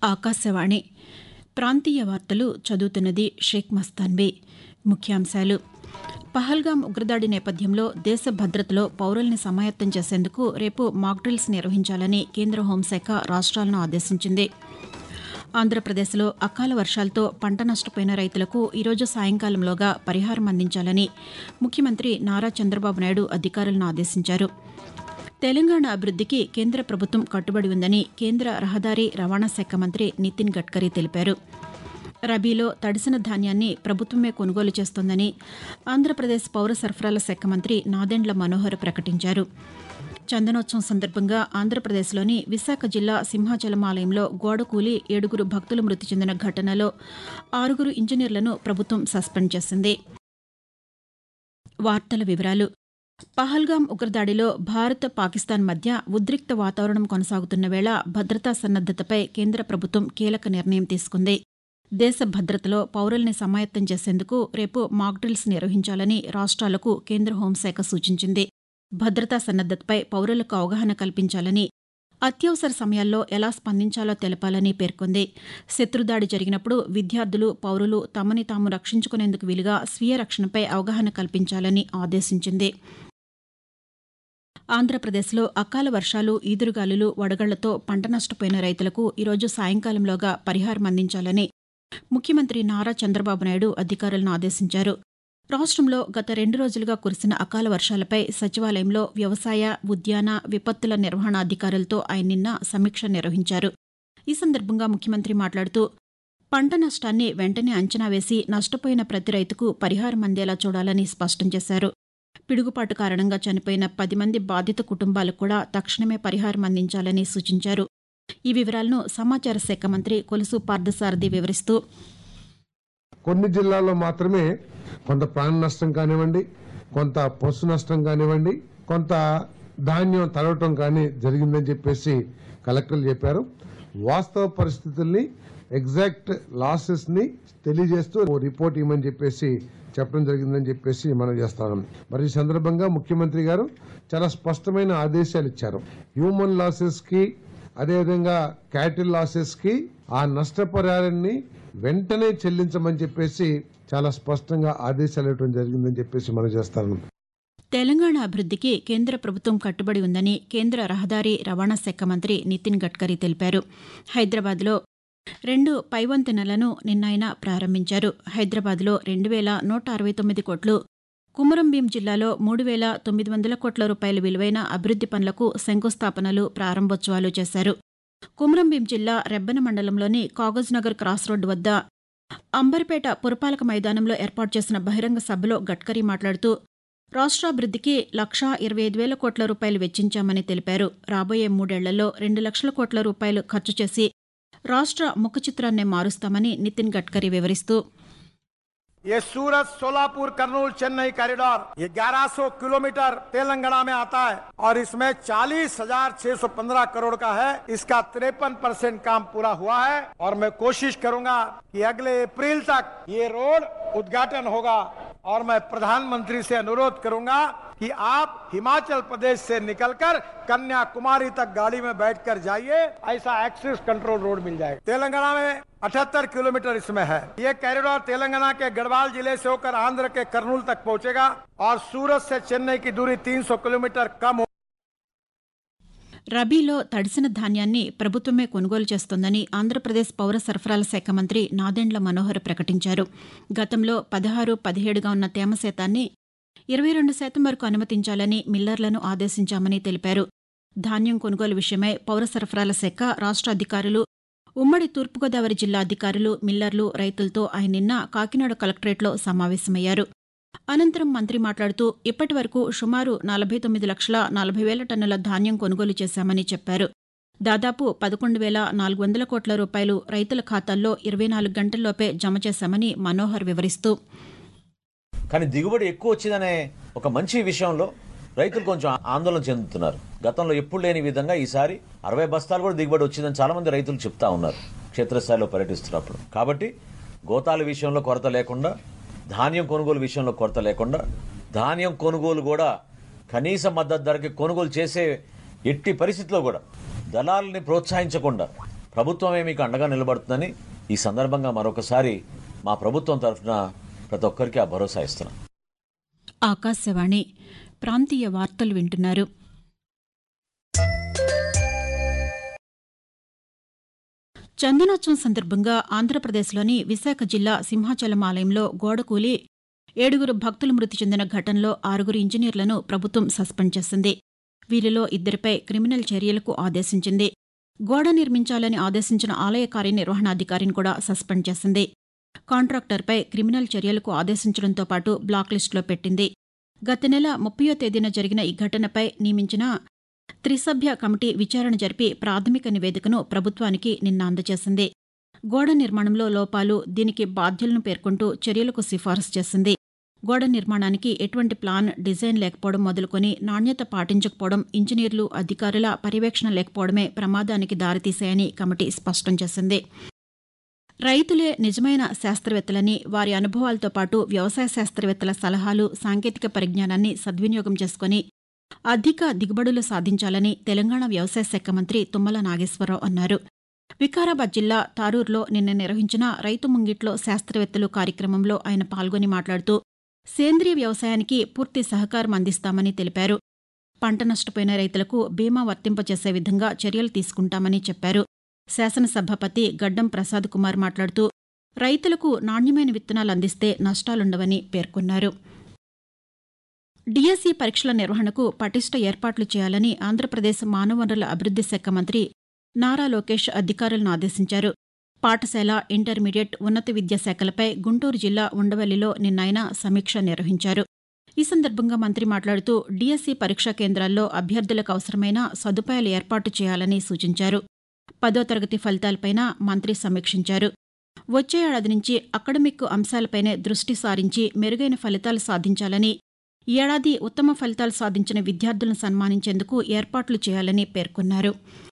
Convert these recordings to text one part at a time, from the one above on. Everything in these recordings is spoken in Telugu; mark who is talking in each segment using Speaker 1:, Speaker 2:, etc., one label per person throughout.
Speaker 1: ఆకాశవాణి ప్రాంతీయ వార్తలు చదువుతున్నది షేక్ మస్తాన్బీ ముఖ్యాంశాలు పహల్గాం ఉగ్రదాడి నేపథ్యంలో దేశ భద్రతలో పౌరుల్ని సమాయత్తం చేసేందుకు రేపు మాక్ డ్రిల్స్ నిర్వహించాలని కేంద్ర హోంశాఖ రాష్ట్రాలను ఆదేశించింది ఆంధ్రప్రదేశ్లో అకాల వర్షాలతో పంట నష్టపోయిన రైతులకు ఈరోజు సాయంకాలంలోగా పరిహారం అందించాలని ముఖ్యమంత్రి నారా చంద్రబాబు నాయుడు అధికారులను ఆదేశించారు తెలంగాణ అభివృద్దికి కేంద్ర ప్రభుత్వం కట్టుబడి ఉందని కేంద్ర రహదారి రవాణా శాఖ మంత్రి నితిన్ గడ్కరీ తెలిపారు రబీలో తడిసిన ధాన్యాన్ని ప్రభుత్వమే కొనుగోలు చేస్తోందని ఆంధ్రప్రదేశ్ పౌర సరఫరాల శాఖ మంత్రి నాదెండ్ల మనోహర్ ప్రకటించారు చందనోత్సవం సందర్భంగా ఆంధ్రప్రదేశ్లోని విశాఖ జిల్లా సింహాచలం ఆలయంలో గోడకూలి ఏడుగురు భక్తులు మృతి చెందిన ఘటనలో ఆరుగురు ఇంజనీర్లను ప్రభుత్వం సస్పెండ్ చేసింది వార్తల వివరాలు పహల్గాం ఉగ్రదాడిలో భారత్ పాకిస్తాన్ మధ్య ఉద్రిక్త వాతావరణం కొనసాగుతున్న వేళ భద్రతా సన్నద్దతపై కేంద్ర ప్రభుత్వం కీలక నిర్ణయం తీసుకుంది దేశ భద్రతలో పౌరుల్ని సమాయత్తం చేసేందుకు రేపు మాక్ డ్రిల్స్ నిర్వహించాలని రాష్ట్రాలకు కేంద్ర హోంశాఖ సూచించింది భద్రతా సన్నద్దతపై పౌరులకు అవగాహన కల్పించాలని అత్యవసర సమయాల్లో ఎలా స్పందించాలో తెలపాలని పేర్కొంది శత్రుదాడి జరిగినప్పుడు విద్యార్థులు పౌరులు తమని తాము రక్షించుకునేందుకు వీలుగా స్వీయ రక్షణపై అవగాహన కల్పించాలని ఆదేశించింది ఆంధ్రప్రదేశ్లో అకాల వర్షాలు ఈదురుగాలులు వడగళ్లతో పంట నష్టపోయిన రైతులకు ఈరోజు సాయంకాలంలోగా పరిహారం అందించాలని ముఖ్యమంత్రి నారా చంద్రబాబు నాయుడు అధికారులను ఆదేశించారు రాష్ట్రంలో గత రెండు రోజులుగా కురిసిన అకాల వర్షాలపై సచివాలయంలో వ్యవసాయ ఉద్యాన విపత్తుల నిర్వహణ అధికారులతో ఆయన నిన్న సమీక్ష నిర్వహించారు ఈ సందర్భంగా ముఖ్యమంత్రి మాట్లాడుతూ పంట నష్టాన్ని వెంటనే అంచనా వేసి నష్టపోయిన ప్రతి రైతుకు పరిహారం అందేలా చూడాలని స్పష్టం చేశారు పిడుగుపాటు కారణంగా చనిపోయిన పది మంది బాధిత కుటుంబాలకు కూడా తక్షణమే పరిహారం అందించాలని సూచించారు ఈ వివరాలను సమాచార శాఖ మంత్రి కొలుసు పార్థసారథి వివరిస్తూ
Speaker 2: కొన్ని జిల్లాల్లో మాత్రమే కొంత ప్రాణ నష్టం కానివ్వండి కొంత పశు నష్టం కానివ్వండి కొంత ధాన్యం తడవటం కానీ జరిగిందని చెప్పేసి కలెక్టర్లు చెప్పారు వాస్తవ పరిస్థితుల్ని ఎగ్జాక్ట్ లాసెస్ ని తెలియజేస్తూ ఓ రిపోర్ట్ ఇవ్వమని చెప్పేసి చెప్పడం జరిగిందని చెప్పేసి మనం చేస్తాం మరి ఈ సందర్భంగా ముఖ్యమంత్రి గారు చాలా స్పష్టమైన ఆదేశాలు ఇచ్చారు హ్యూమన్ లాసెస్ కి అదేవిధంగా క్యాటిల్ లాసెస్ కి ఆ నష్టపరిహారాన్ని వెంటనే చెల్లించమని చెప్పేసి చాలా స్పష్టంగా ఆదేశాలు ఇవ్వడం జరిగిందని చెప్పేసి మనం చేస్తాను
Speaker 1: తెలంగాణ అభివృద్దికి కేంద్ర ప్రభుత్వం కట్టుబడి ఉందని కేంద్ర రహదారి రవాణా శాఖ మంత్రి నితిన్ గడ్కరీ తెలిపారు హైదరాబాద్లో రెండు పైవంతెనలను నిన్న ఆయన ప్రారంభించారు హైదరాబాద్లో రెండు వేల నూట అరవై తొమ్మిది కోట్లు కుమరంభీం జిల్లాలో మూడు వేల తొమ్మిది వందల కోట్ల రూపాయల విలువైన అభివృద్ది పనులకు శంకుస్థాపనలు ప్రారంభోత్సవాలు చేశారు కుమరంభీం జిల్లా రెబ్బెన మండలంలోని కాగజ్నగర్ క్రాస్ రోడ్డు వద్ద అంబర్పేట పురపాలక మైదానంలో ఏర్పాటు చేసిన బహిరంగ సభలో గడ్కరీ మాట్లాడుతూ రాష్ట్రాభివృద్దికి లక్షా ఇరవై ఐదు వేల కోట్ల రూపాయలు వెచ్చించామని తెలిపారు రాబోయే మూడేళ్లలో రెండు లక్షల కోట్ల రూపాయలు ఖర్చు చేసి రాష్ట్ర ముఖ చిత్రాన్నే మారుస్తామని నితిన్ గడ్కరీ వివరిస్తూ
Speaker 3: ये सूरत सोलापुर कर्नूल चेन्नई कॉरिडोर ये 1100 किलोमीटर तेलंगाना में आता है और इसमें चालीस हजार छह सौ पंद्रह करोड़ का है इसका तिरपन परसेंट काम पूरा हुआ है और मैं कोशिश करूंगा कि अगले अप्रैल तक ये रोड उद्घाटन होगा और मैं प्रधानमंत्री से अनुरोध करूंगा कि आप हिमाचल प्रदेश से निकलकर कन्याकुमारी तक गाड़ी में बैठकर जाइए ऐसा एक्सेस कंट्रोल रोड मिल जाएगा तेलंगाना में 78 किलोमीटर इसमें है ये कॉरिडोर तेलंगाना के गढ़वाल जिले से होकर आंध्र के करनूल तक पहुंचेगा और सूरत से चेन्नई की दूरी 300 किलोमीटर कम हो
Speaker 1: రబీలో తడిసిన ధాన్యాన్ని ప్రభుత్వమే కొనుగోలు చేస్తోందని ఆంధ్రప్రదేశ్ పౌర సరఫరాల శాఖ మంత్రి నాదెండ్ల మనోహర్ ప్రకటించారు గతంలో పదహారు పదిహేడుగా ఉన్న తేమ శాతాన్ని ఇరవై రెండు శాతం వరకు అనుమతించాలని మిల్లర్లను ఆదేశించామని తెలిపారు ధాన్యం కొనుగోలు విషయమై పౌర సరఫరాల శాఖ రాష్ట్ర అధికారులు ఉమ్మడి తూర్పుగోదావరి జిల్లా అధికారులు మిల్లర్లు రైతులతో ఆయన నిన్న కాకినాడ కలెక్టరేట్లో సమావేశమయ్యారు అనంతరం మంత్రి మాట్లాడుతూ ఇప్పటి వరకు సుమారు నలభై తొమ్మిది లక్షల నలభై వేల టన్నుల ధాన్యం కొనుగోలు చేశామని చెప్పారు దాదాపు పదకొండు వేల నాలుగు వందల కోట్ల రూపాయలు రైతుల ఖాతాల్లో ఇరవై నాలుగు గంటల్లోపే జమ చేశామని మనోహర్ వివరిస్తూ
Speaker 4: కానీ దిగుబడి ఎక్కువ వచ్చిందనే ఒక మంచి విషయంలో రైతులు కొంచెం ఆందోళన చెందుతున్నారు గతంలో ఎప్పుడు లేని విధంగా ఈసారి అరవై బస్తాలు కూడా దిగుబడి వచ్చిందని చాలా మంది రైతులు చెప్తా ఉన్నారు క్షేత్రస్థాయిలో పర్యటిస్తున్నప్పుడు కాబట్టి గోతాల విషయంలో కొరత లేకుండా ధాన్యం కొనుగోలు విషయంలో కొరత లేకుండా ధాన్యం కొనుగోలు కూడా కనీస మద్దతు ధరకి కొనుగోలు చేసే ఎట్టి పరిస్థితిలో కూడా దళాలని ప్రోత్సహించకుండా ప్రభుత్వమే మీకు అండగా నిలబడుతుందని ఈ సందర్భంగా మరొకసారి మా ప్రభుత్వం తరఫున ప్రతి ఒక్కరికి ఆ భరోసా ఇస్తున్నాం
Speaker 1: ఆకాశవాణి ప్రాంతీయ వార్తలు వింటున్నారు చందనోత్సవం సందర్భంగా ఆంధ్రప్రదేశ్లోని విశాఖ జిల్లా సింహాచలం ఆలయంలో గోడకూలి ఏడుగురు భక్తులు మృతి చెందిన ఘటనలో ఆరుగురు ఇంజనీర్లను ప్రభుత్వం సస్పెండ్ చేసింది వీరిలో ఇద్దరిపై క్రిమినల్ చర్యలకు ఆదేశించింది గోడ నిర్మించాలని ఆదేశించిన ఆలయ కార్యనిర్వహణాధికారిని కూడా సస్పెండ్ చేసింది కాంట్రాక్టర్పై క్రిమినల్ చర్యలకు ఆదేశించడంతో పాటు బ్లాక్ లిస్టులో పెట్టింది గత నెల ముప్పయో తేదీన జరిగిన ఈ ఘటనపై నియమించిన త్రిసభ్య కమిటీ విచారణ జరిపి ప్రాథమిక నివేదికను ప్రభుత్వానికి నిన్న అందజేసింది గోడ నిర్మాణంలో లోపాలు దీనికి బాధ్యులను పేర్కొంటూ చర్యలకు సిఫారసు చేసింది గోడ నిర్మాణానికి ఎటువంటి ప్లాన్ డిజైన్ లేకపోవడం మొదలుకొని నాణ్యత పాటించకపోవడం ఇంజనీర్లు అధికారుల పర్యవేక్షణ లేకపోవడమే ప్రమాదానికి దారితీశాయని కమిటీ స్పష్టం చేసింది రైతులే నిజమైన శాస్త్రవేత్తలని వారి అనుభవాలతో పాటు వ్యవసాయ శాస్త్రవేత్తల సలహాలు సాంకేతిక పరిజ్ఞానాన్ని సద్వినియోగం చేసుకుని అధిక దిగుబడులు సాధించాలని తెలంగాణ వ్యవసాయ శాఖ మంత్రి తుమ్మల నాగేశ్వరరావు అన్నారు వికారాబాద్ జిల్లా తారూరులో నిన్న నిర్వహించిన రైతు ముంగిట్లో శాస్త్రవేత్తలు కార్యక్రమంలో ఆయన పాల్గొని మాట్లాడుతూ సేంద్రియ వ్యవసాయానికి పూర్తి సహకారం అందిస్తామని తెలిపారు పంట నష్టపోయిన రైతులకు బీమా వర్తింపజేసే విధంగా చర్యలు తీసుకుంటామని చెప్పారు శాసనసభాపతి గడ్డం ప్రసాద్ కుమార్ మాట్లాడుతూ రైతులకు నాణ్యమైన విత్తనాలు అందిస్తే నష్టాలుండవని పేర్కొన్నారు డిఎస్సి పరీక్షల నిర్వహణకు పటిష్ట ఏర్పాట్లు చేయాలని ఆంధ్రప్రదేశ్ మానవ వనరుల అభివృద్ది శాఖ మంత్రి నారా లోకేష్ అధికారులను ఆదేశించారు పాఠశాల ఇంటర్మీడియట్ ఉన్నత విద్యాశాఖలపై గుంటూరు జిల్లా ఉండవల్లిలో నిన్న ఆయన సమీక్ష నిర్వహించారు ఈ సందర్భంగా మంత్రి మాట్లాడుతూ డిఎస్సి పరీక్షా కేంద్రాల్లో అభ్యర్థులకు అవసరమైన సదుపాయాలు ఏర్పాటు చేయాలని సూచించారు పదో తరగతి ఫలితాలపైన మంత్రి సమీక్షించారు వచ్చే ఏడాది నుంచి అకడమిక్ అంశాలపైనే దృష్టి సారించి మెరుగైన ఫలితాలు సాధించాలని ఈ ఏడాది ఉత్తమ ఫలితాలు సాధించిన విద్యార్థులను సన్మానించేందుకు ఏర్పాట్లు చేయాలని పేర్కొన్నారు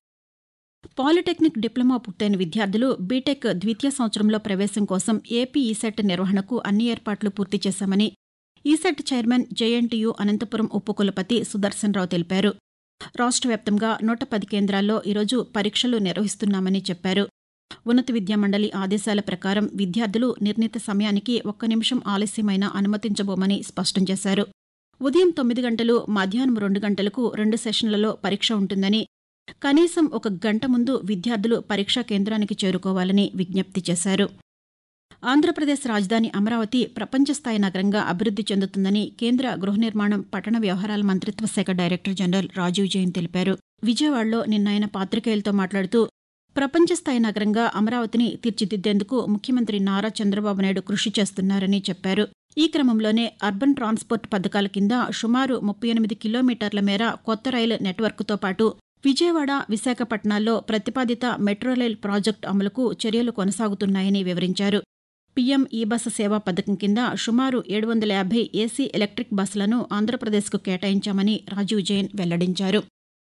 Speaker 1: పాలిటెక్నిక్ డిప్లొమా పూర్తయిన విద్యార్థులు బీటెక్ ద్వితీయ సంవత్సరంలో ప్రవేశం కోసం ఏపీ ఈసెట్ నిర్వహణకు అన్ని ఏర్పాట్లు పూర్తి చేశామని ఈసెట్ చైర్మన్ జేఎన్టీయూ అనంతపురం ఉపకులపతి సుదర్శన్ రావు తెలిపారు రాష్ట్ర వ్యాప్తంగా నూట పది కేంద్రాల్లో ఈరోజు పరీక్షలు నిర్వహిస్తున్నామని చెప్పారు ఉన్నత విద్యామండలి ఆదేశాల ప్రకారం విద్యార్థులు నిర్ణీత సమయానికి ఒక్క నిమిషం ఆలస్యమైనా అనుమతించబోమని స్పష్టం చేశారు ఉదయం తొమ్మిది గంటలు మధ్యాహ్నం రెండు గంటలకు రెండు సెషన్లలో పరీక్ష ఉంటుందని కనీసం ఒక గంట ముందు విద్యార్థులు పరీక్షా కేంద్రానికి చేరుకోవాలని విజ్ఞప్తి చేశారు ఆంధ్రప్రదేశ్ రాజధాని అమరావతి ప్రపంచ స్థాయి నగరంగా అభివృద్ది చెందుతుందని కేంద్ర గృహ నిర్మాణం పట్టణ వ్యవహారాల మంత్రిత్వ శాఖ డైరెక్టర్ జనరల్ రాజీవ్ జైన్ తెలిపారు విజయవాడలో నిన్న ఆయన పాతికేయులతో మాట్లాడుతూ ప్రపంచ స్థాయి నగరంగా అమరావతిని తీర్చిదిద్దేందుకు ముఖ్యమంత్రి నారా చంద్రబాబు నాయుడు కృషి చేస్తున్నారని చెప్పారు ఈ క్రమంలోనే అర్బన్ ట్రాన్స్పోర్ట్ పథకాల కింద సుమారు ముప్పై ఎనిమిది కిలోమీటర్ల మేర కొత్త రైలు నెట్వర్క్తో పాటు విజయవాడ విశాఖపట్నాల్లో ప్రతిపాదిత మెట్రో రైల్ ప్రాజెక్టు అమలుకు చర్యలు కొనసాగుతున్నాయని వివరించారు పీఎం ఈ బస్సు సేవా పథకం కింద సుమారు ఏడు వందల యాభై ఏసీ ఎలక్ట్రిక్ బస్సులను ఆంధ్రప్రదేశ్కు కేటాయించామని రాజీవ్ జైన్ వెల్లడించారు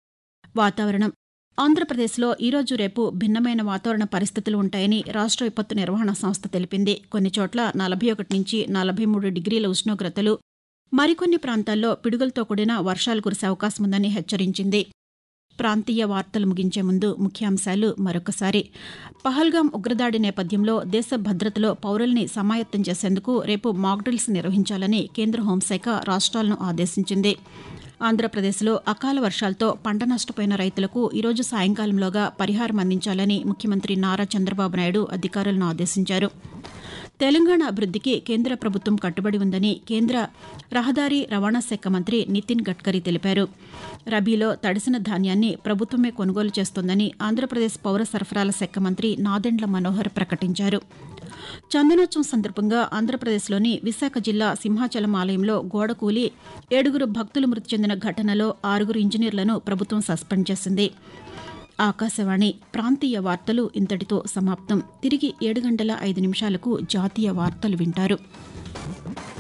Speaker 1: వాతావరణం ఆంధ్రప్రదేశ్లో ఈరోజు రేపు భిన్నమైన వాతావరణ పరిస్థితులు ఉంటాయని రాష్ట్ర విపత్తు నిర్వహణ సంస్థ తెలిపింది కొన్ని చోట్ల నలభై ఒకటి నుంచి నలభై మూడు డిగ్రీల ఉష్ణోగ్రతలు మరికొన్ని ప్రాంతాల్లో పిడుగులతో కూడిన వర్షాలు కురిసే అవకాశం ఉందని హెచ్చరించింది ప్రాంతీయ వార్తలు ముగించే ముందు ముఖ్యాంశాలు మరొకసారి పహల్గాం ఉగ్రదాడి నేపథ్యంలో దేశ భద్రతలో పౌరుల్ని సమాయత్తం చేసేందుకు రేపు మాక్డ్రిల్స్ నిర్వహించాలని కేంద్ర హోంశాఖ రాష్ట్రాలను ఆదేశించింది ఆంధ్రప్రదేశ్లో అకాల వర్షాలతో పంట నష్టపోయిన రైతులకు ఈరోజు సాయంకాలంలోగా పరిహారం అందించాలని ముఖ్యమంత్రి నారా చంద్రబాబు నాయుడు అధికారులను ఆదేశించారు తెలంగాణ అభివృద్ధికి కేంద్ర ప్రభుత్వం కట్టుబడి ఉందని కేంద్ర రహదారి రవాణా శాఖ మంత్రి నితిన్ గడ్కరీ తెలిపారు రబీలో తడిసిన ధాన్యాన్ని ప్రభుత్వమే కొనుగోలు చేస్తోందని ఆంధ్రప్రదేశ్ పౌర సరఫరాల శాఖ మంత్రి నాదెండ్ల మనోహర్ ప్రకటించారు చందనోత్సవం సందర్భంగా ఆంధ్రప్రదేశ్లోని విశాఖ జిల్లా సింహాచలం ఆలయంలో గోడ కూలి ఏడుగురు భక్తులు మృతి చెందిన ఘటనలో ఆరుగురు ఇంజనీర్లను ప్రభుత్వం సస్పెండ్ చేసింది ఆకాశవాణి ప్రాంతీయ వార్తలు ఇంతటితో సమాప్తం తిరిగి ఏడు గంటల ఐదు నిమిషాలకు జాతీయ వార్తలు వింటారు